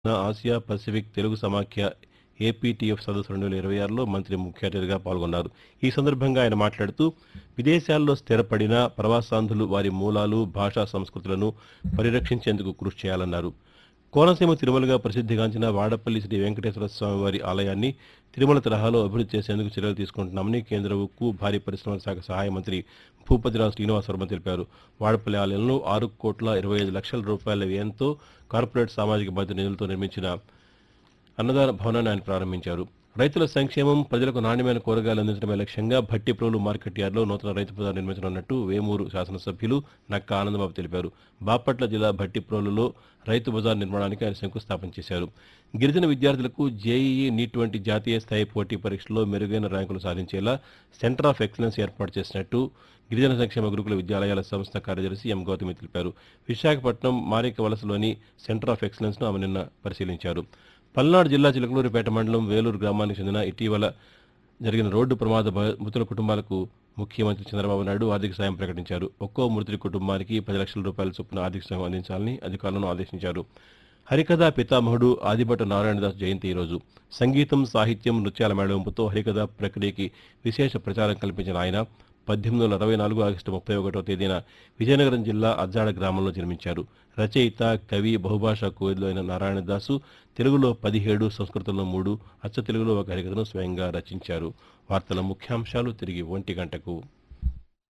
Asia Pacific Telugu సమాఖ్య APTF సదస్సు రెండు వేల ఇరవై ఆరులో మంత్రి ముఖ్య అతిథిగా పాల్గొన్నారు ఈ సందర్భంగా ఆయన మాట్లాడుతూ విదేశాల్లో స్థిరపడిన ప్రవాసాంధ్రులు వారి మూలాలు భాషా సంస్కృతులను పరిరక్షించేందుకు కృషి చేయాలన్నారు కోనసీమ తిరుమలగా ప్రసిద్ధిగాంచిన వాడపల్లి శ్రీ వెంకటేశ్వర స్వామి వారి ఆలయాన్ని తిరుమల తరహాలో అభివృద్ధి చేసేందుకు చర్యలు తీసుకుంటున్నామని కేంద్ర ఉక్కు భారీ పరిశ్రమల శాఖ సహాయ మంత్రి భూపతిరావు శ్రీనివాసవర్మ తెలిపారు వాడపల్లి ఆలయంలో ఆరు కోట్ల ఇరవై ఐదు లక్షల రూపాయల వ్యయంతో కార్పొరేట్ సామాజిక బాధ్యత నిధులతో నిర్మించిన అన్నదాన భవనాన్ని ఆయన ప్రారంభించారు రైతుల సంక్షేమం ప్రజలకు నాణ్యమైన కూరగాయలు అందించడమే లక్ష్యంగా భట్టిప్రోలు మార్కెట్ యార్డులో నూతన రైతు బజార్ నిర్మించనున్నట్టు వేమూరు శాసనసభ్యులు నక్క ఆనందబాబు తెలిపారు బాపట్ల జిల్లా భట్టిప్రోలులో రైతు బజార్ నిర్మాణానికి ఆయన శంకుస్థాపన చేశారు గిరిజన విద్యార్థులకు జేఈఈ నీట్ వంటి జాతీయ స్థాయి పోటీ పరీక్షల్లో మెరుగైన ర్యాంకులు సాధించేలా సెంటర్ ఆఫ్ ఎక్సలెన్స్ ఏర్పాటు చేసినట్టు గిరిజన సంక్షేమ గురుకుల విద్యాలయాల సంస్థ కార్యదర్శి ఎం గౌతమి తెలిపారు విశాఖపట్నం మారిక వలసలోని సెంటర్ ఆఫ్ ఎక్సలెన్స్ను ఆమె నిన్న పరిశీలించారు పల్నాడు జిల్లా చిలకలూరుపేట మండలం వేలూరు గ్రామానికి చెందిన ఇటీవల జరిగిన రోడ్డు ప్రమాద బ- మృతుల కుటుంబాలకు ముఖ్యమంత్రి చంద్రబాబు నాయుడు ఆర్థిక సాయం ప్రకటించారు ఒక్కో మృతుడి కుటుంబానికి పది లక్షల రూపాయల చొప్పున ఆర్థిక సాయం అందించాలని అధికారులను ఆదేశించారు హరికథా పితామహుడు ఆదిభట్ట నారాయణదాస్ జయంతి ఈరోజు సంగీతం సాహిత్యం నృత్యాల మేళవింపుతో హరికథా ప్రక్రియకి విశేష ప్రచారం కల్పించిన ఆయన పద్దెనిమిది వందల అరవై నాలుగు ఆగస్టు ముప్పై ఒకటో తేదీన విజయనగరం జిల్లా అజ్జాడ గ్రామంలో జన్మించారు రచయిత కవి బహుభాషా కోవిదులు అయిన నారాయణదాసు తెలుగులో పదిహేడు సంస్కృతంలో మూడు అచ్చ తెలుగులో ఒక హరికథను స్వయంగా రచించారు వార్తల ముఖ్యాంశాలు తిరిగి ఒంటి గంటకు